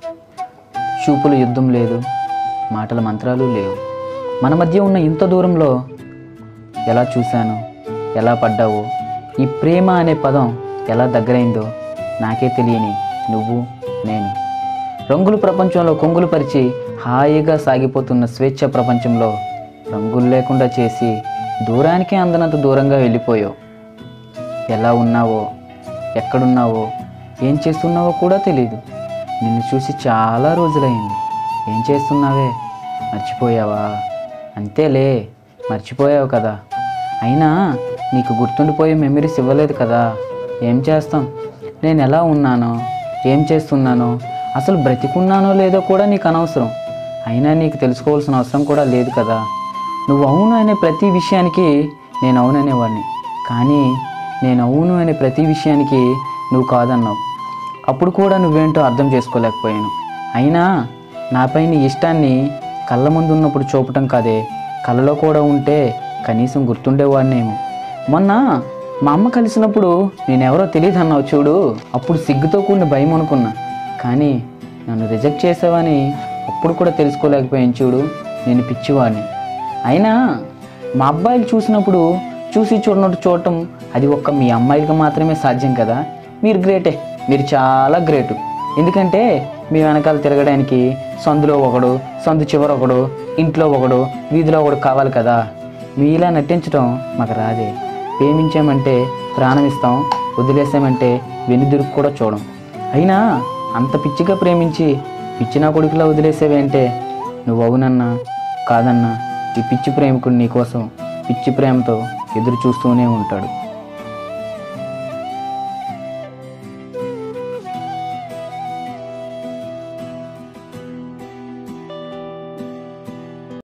చూపులు యుద్ధం లేదు మాటల మంత్రాలు లేవు మన మధ్య ఉన్న ఇంత దూరంలో ఎలా చూశాను ఎలా పడ్డావో ఈ ప్రేమ అనే పదం ఎలా దగ్గరైందో నాకే తెలియని నువ్వు నేను రంగుల ప్రపంచంలో కొంగులు పరిచి హాయిగా సాగిపోతున్న స్వేచ్ఛ ప్రపంచంలో రంగులు లేకుండా చేసి దూరానికి అందనంత దూరంగా వెళ్ళిపోయావు ఎలా ఉన్నావో ఎక్కడున్నావో ఏం చేస్తున్నావో కూడా తెలియదు నిన్ను చూసి చాలా రోజులైంది ఏం చేస్తున్నావే మర్చిపోయావా అంతేలే మర్చిపోయావు కదా అయినా నీకు గుర్తుండిపోయే మెమరీస్ ఇవ్వలేదు కదా ఏం చేస్తాం నేను ఎలా ఉన్నానో ఏం చేస్తున్నానో అసలు బ్రతికున్నానో లేదో కూడా నీకు అనవసరం అయినా నీకు తెలుసుకోవాల్సిన అవసరం కూడా లేదు కదా నువ్వు అవును అనే ప్రతి విషయానికి నేను అవుననేవాడిని కానీ నేను అవును అనే ప్రతి విషయానికి నువ్వు కాదన్నావు అప్పుడు కూడా నువ్వేంటో అర్థం చేసుకోలేకపోయాను అయినా నాపై నీ ఇష్టాన్ని కళ్ళ ముందు ఉన్నప్పుడు చూపటం కాదే కళ్ళలో కూడా ఉంటే కనీసం గుర్తుండేవాడినేమో మొన్న మా అమ్మ కలిసినప్పుడు నేనెవరో తెలియదు అన్నావు చూడు అప్పుడు సిగ్గుతో కూడిన భయం అనుకున్నా కానీ నన్ను రిజెక్ట్ చేసావని అప్పుడు కూడా తెలుసుకోలేకపోయాను చూడు నేను పిచ్చివాడిని అయినా మా అబ్బాయిలు చూసినప్పుడు చూసి చూడనట్టు చూడటం అది ఒక్క మీ అమ్మాయిలకి మాత్రమే సాధ్యం కదా మీరు గ్రేటే మీరు చాలా గ్రేటు ఎందుకంటే మీ వెనకాల తిరగడానికి సందులో ఒకడు సందు చివర ఒకడు ఇంట్లో ఒకడు వీధిలో ఒకడు కావాలి కదా మీలా నటించడం మాకు రాదే ప్రేమించామంటే ప్రాణం ఇస్తాం వదిలేసామంటే వెనుదిరుగు కూడా చూడం అయినా అంత పిచ్చిగా ప్రేమించి పిచ్చిన కొడుకులా వదిలేసేవేంటే నువ్వు అవునన్నా కాదన్నా ఈ పిచ్చి ప్రేమికుడు నీకోసం పిచ్చి ప్రేమతో ఎదురు చూస్తూనే ఉంటాడు